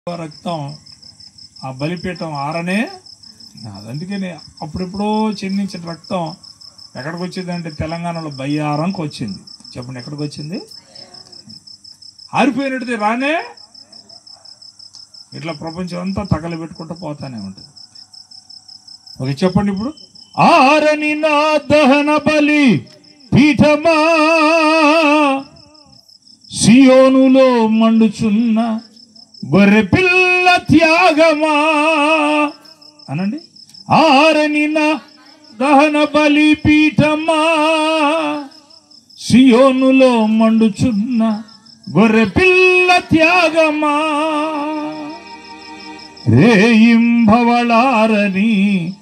రక్తం ఆ బలిపీఠం ఆరనే అది అందుకని అప్పుడెప్పుడో చెందించిన రక్తం ఎక్కడికి వచ్చింది అంటే తెలంగాణలో బయ్యారంకి వచ్చింది చెప్పండి ఎక్కడికి వచ్చింది ఆరిపోయినట్టుది రానే ఇట్లా ప్రపంచం అంతా తగలబెట్టుకుంటూ పోతానే ఉంటుంది ఓకే చెప్పండి ఇప్పుడు ఆరని నా దహన బలి పీఠమా సియోనులో మండుచున్న గొర్రె పిల్ల త్యాగమా అనండి ఆరని నా దహన బలి పీఠమా సియోనులో మండుచున్న గొర్రె పిల్ల త్యాగమా రేయింభవళారని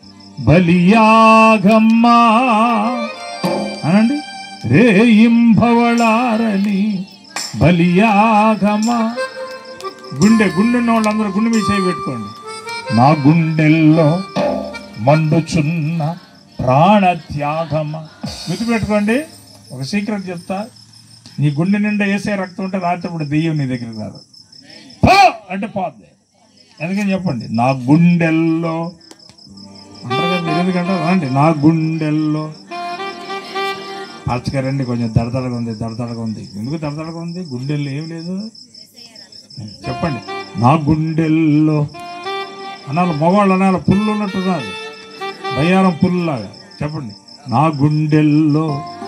బలియాగమ్మా అనండి రేయింభవళారని బలియాగమా గుండె గుండె ఉన్న వాళ్ళందరూ గుండె మీద చేయి పెట్టుకోండి నా గుండెల్లో మండుచున్న ప్రాణ త్యాగమా గుర్తుపెట్టుకోండి ఒక సీక్రెట్ చెప్తా నీ గుండె నిండా వేసే రక్తం ఉంటే రాత్రిప్పుడు దెయ్యం నీ దగ్గరికి రాదు పో అంటే పోద్ది ఎందుకని చెప్పండి నా గుండెల్లో అంటారు కదా మీరు ఎందుకంటే రండి నా గుండెల్లో పచ్చగా రండి కొంచెం దడదడగా ఉంది దడదడగా ఉంది ఎందుకు దడదడగా ఉంది గుండెల్లో ఏం లేదు చెప్పండి నా గుండెల్లో అనాలి మగవాళ్ళు అనాలి పుల్లు ఉన్నట్టున్నారు బయ్యారం పుల్లులాగా చెప్పండి నా గుండెల్లో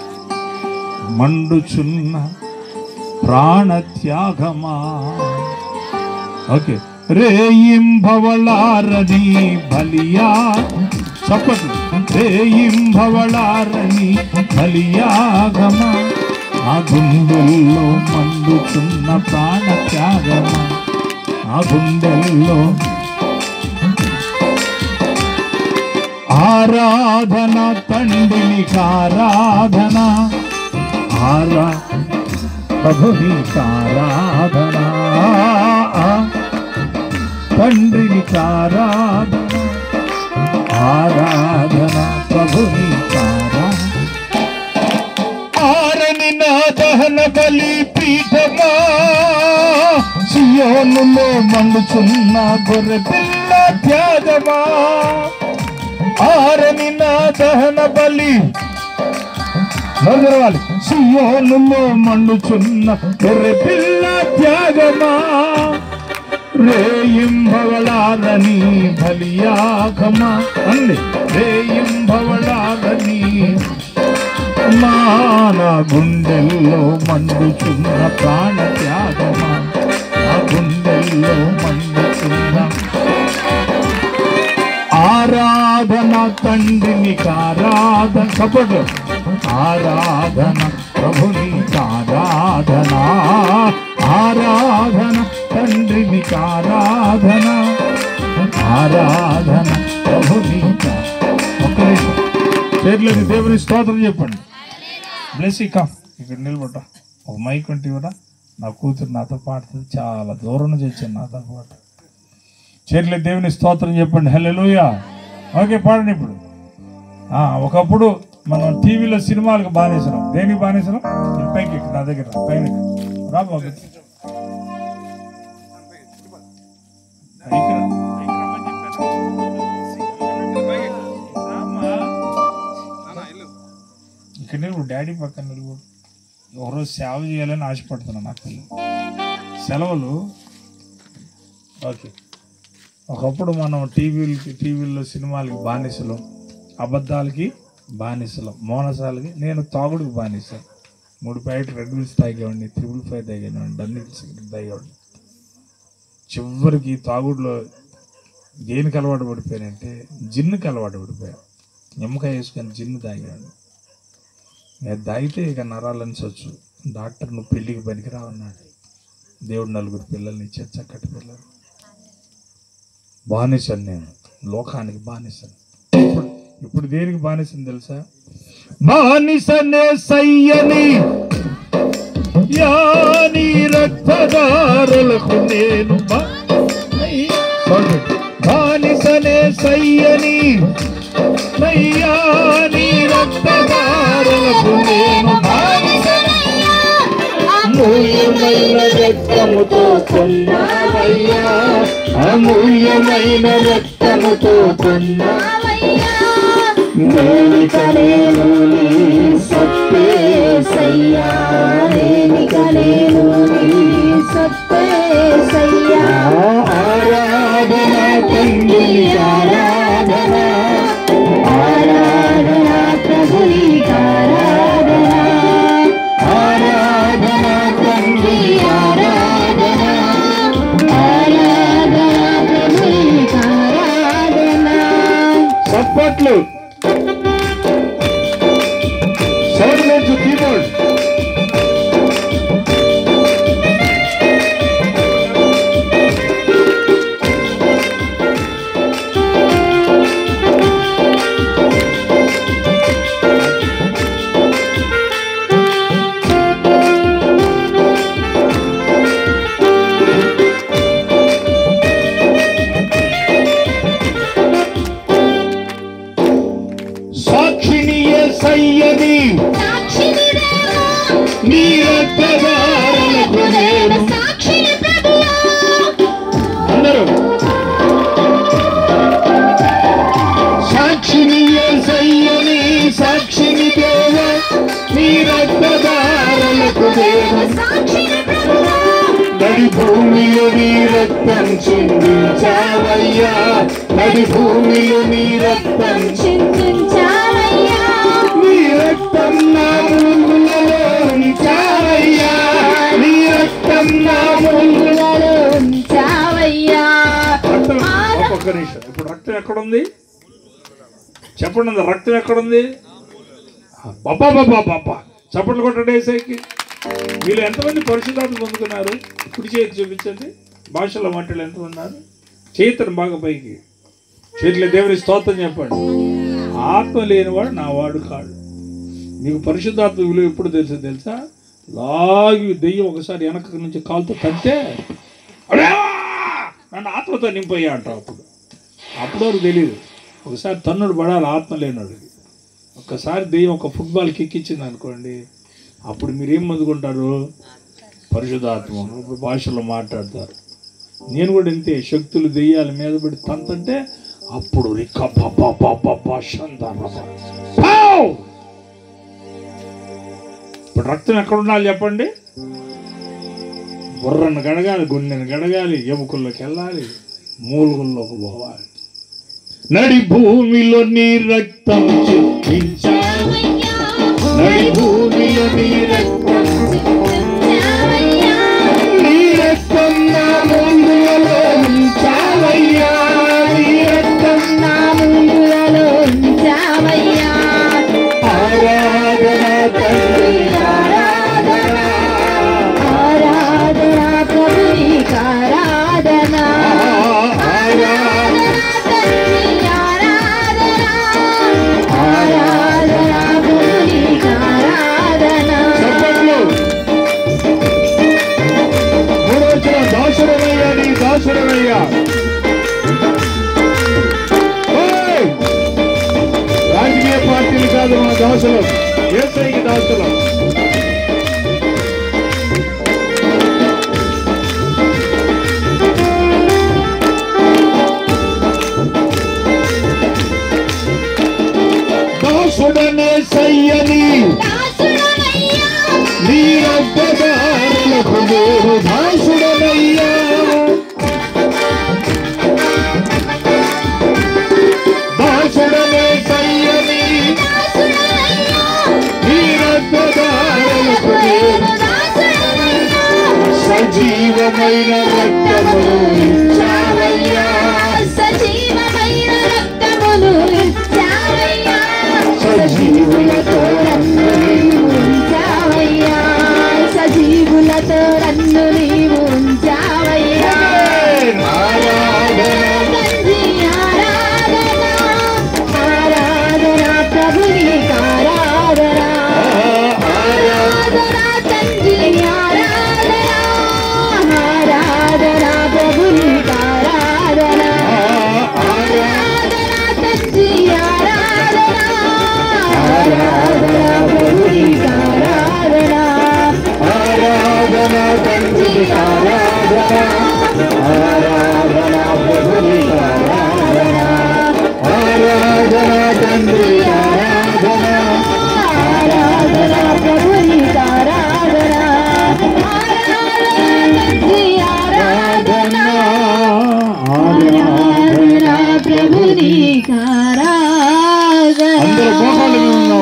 మండుచున్న ప్రాణత్యాగమా ఓకే రేయింభవళారని బలియా చప్పట్లు రేయింభవళారని బలియాగమా ఆ గుండెల్లో మండుచున్న ప్రాణత్యాగమా ఆ గుండెల్లో ఆరాధన తండ్రికి ఆరాధన ఆరా ప్రభునికి ఆరాధన తండ్రికి ఆరాధన ఆరాధన ప్రభునికి ఆరాధన ఆరని నా దహన బలి పీఠమా సియోనులో మండుచున్న గొర్రె పిల్ల త్యాగమా ఆరని నా దహన బలి నొదరవాలి సియోనులో మండుచున్న గొర్రె పిల్ల త్యాగమా రేయింభవళాలని బలియాగమా అండి రేయింభవళాలని మాన గుండెల్లో మండుచున్న ప్రాణ త్యాగమా నా గుండెల్లో మండుచున్న ఆరాధన తండ్రిని ఆరాధన సపోర్ట్ ఆరాధన ప్రభుని ఆరాధన ఆరాధన తండ్రిని ఆరాధన ఆరాధన ప్రభుని ఒక్క నిమిషం చేతులకి దేవుని స్తోత్రం చెప్పండి బ్లెస్ కమ్ ఇక్కడ నిలబడ్డ ఒక మైక్ ఉంటే కూడా నా కూతురు నాతో పాడుతుంది చాలా దూరం నుంచి వచ్చింది నాతో పాటు చేతుల దేవుని స్తోత్రం చెప్పండి హల్లెలూయా ఓకే పాడండి ఇప్పుడు ఆ, ఒకప్పుడు మనం టీవీలో సినిమాలకు బానేసినాం దేనికి బానేసినాం ఇది పైకి ఎక్కు, నా దగ్గర రా, పైన ఎక్కు. రా బాబు పైకి రా, పైకి రమ్మని చెప్పాను. రామ్మా. ఇక్కడ నిలబడు డాడీ పక్కన నిలబడు ఒకరోజు సేవ చేయాలని ఆశపడుతున్నాను నాకు సెలవులు ఓకే ఒకప్పుడు మనం టీవీలకి టీవీల్లో సినిమాలకి బానిసలు అబద్ధాలకి బానిసలు మోనసాలకి నేను తాగుడుకి బానిస మూడు ప్యాకెట్ రెడ్ విల్స్ తాగేవాడిని త్రిబుల్ ఫైవ్ తాగేవాడిని డన్నిల్ సిగరెట్ తాగేవాడిని చివరికి తాగుడులో దేనికి అలవాటు పడిపోయానంటే జిన్నుకి అలవాటు పడిపోయాను నిమ్మకాయ వేసుకొని జిన్ను తాగేవాడిని నేను తాగితే ఇక నరాలని చచ్చు డాక్టర్ నువ్వు పెళ్ళికి పనికిరావన్నాడు దేవుడు నలుగురు పిల్లల్ని ఇచ్చారు చక్కటి పిల్లలు బానిసను నేను లోకానికి బానిసను ఇప్పుడు ఇప్పుడు దేనికి బానిసని తెలుసా బానిసనే సయ్యని యాని రక్తదారులకు నేను బా- Sorry. బానిసనే సయ్యని నయ్యాని రక్తదారులకు నేను బానిస మూయ అమూల్యమైన రక్తముతో కొన్నావయ్యా అమూల్యమైన రక్తముతో కొన్నా నేనిక నేను నీ సత్యేసయ్యా నేనిక నేను నీ సత్యేసయ్యా ఆరాధన తండ్రి ఆరాధన ఆరాధన ప్రభుని ఆరాధన ఆరాధన తండ్రి ఆరాధన ఆరాధన ప్రభుని ఆరాధన చప్పట్లు సౌండ్ కీబోర్డ్ సాక్షిని సయ్యది నీ రక్తదారులకు నేను అందరూ సాక్షిని సయ్యని సాక్షిని దేవ నీ రక్తదారులకు దేవ నడి భూమిలో నీ రక్తం చిందించావయ్యా నడి భూమిలో నీ రక్తం నీ రక్తం నా ముంగులలో ఉంచావయ్యా నీ రక్తం నా ముంగులలో రక్తం ఒక్క నిమిషం ఇప్పుడు రక్తం ఎక్కడుంది చెప్పండి అది రక్తం ఎక్కడుంది బాబా బాబా బాబా చప్పట్లు కొట్టండి ఏసైకి వీళ్ళు ఎంతమంది పరిశుద్ధాత్మ పొందుకున్నారు కుడి చేతి చూపించండి భాషలో మంటలు ఎంత ఉన్నారు చేతులు బాగా పైకి చేతుల దేవుని స్తోత్రం చెప్పండి ఆత్మ లేనివాడు నా వాడు కాడు నీకు పరిశుద్ధాత్మ విలువ ఎప్పుడు తెలుసు తెలుసా లాగి దెయ్యం ఒకసారి వెనక నుంచి కాలుతో తంతే "అడే! నన్ను ఆత్మతో నింపయ్యా అంటావు అప్పుడు అప్పుడు వరకు తెలియదు ఒకసారి తన్నుడు పడాలి ఆత్మ లేనివాడికి ఒక్కసారి దెయ్యం ఒక ఫుట్బాల్ కిక్ ఇచ్చింది అనుకోండి అప్పుడు మీరు ఏం అందుకుంటారు పరిశుధాత్మ ఇప్పుడు భాషలో మాట్లాడతారు నేను కూడా ఇంతే శక్తులు దెయ్యాల మీద పడి తంతంటే అప్పుడు రిక్క పాపా పాపా పావ్! ఇప్పుడు రక్తం ఎక్కడ ఉండాలి చెప్పండి బుర్రను గడగాలి గుండెను గడగాలి ఎముకల్లోకి వెళ్ళాలి మూలుగుల్లోకి పోవాలి నడి భూమిలో నీ రక్తం చిందించా నడి భూమిలో నీ రక్తం నీ రక్తం నా ముందులలో ఉంచావయ్యా నీ రక్తం నా ముందులలో ఆరాధన తండ్రి ఆరాధన ఆరాధన చెప్పట్లు మూడు వచ్చిన దాసుడమయ్యా నీ దాసుడమయ్యా ఓయ్! రాజకీయ పార్టీలు కాదు మా దాసులం ఏసైకి దాసులం దాసుడనే సయ్యని నీ రక్తదారులకు నేను దాసుడనయ్యా దాసుడనే సయ్యని నీ రక్తదారులకు నేను సజీవమైన రక్తమును ఇచ్చావయ్యా సజీవమైన రక్తమును ఇచ్చావయ్యా సజీవులతో నన్ను నీవు ఉంచావయ్యా సజీవులతో నన్ను నీవు ఉంచావయ్యా ఆరాధన తండ్రి ఆరాధన ఆరాధన ప్రభుని ఆరాధన ఆరాధన తండ్రి ఆరాధన ఆరాధన ప్రభుని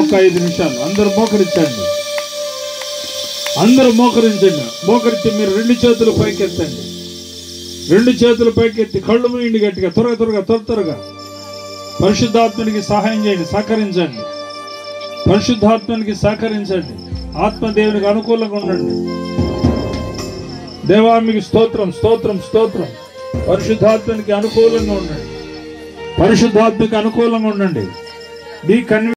ఒక ఐదు నిమిషాలు అందరూ మోకరించండి అందరూ మోకరించండి మోకరించి మీరు రెండు చేతులు పైకెత్తండి రెండు చేతులు పైకెత్తి కళ్ళు మూయండి గట్టిగా త్వరగా త్వరగా త్వర త్వరగా పరిశుద్ధాత్మనికి సహాయం చేయండి సహకరించండి పరిశుద్ధాత్మనికి సహకరించండి ఆత్మదేవునికి అనుకూలంగా ఉండండి దేవా మీకు స్తోత్రం స్తోత్రం స్తోత్రం పరిశుద్ధాత్మనికి అనుకూలంగా ఉండండి పరిశుద్ధాత్మకి అనుకూలంగా ఉండండి మీ కన్వి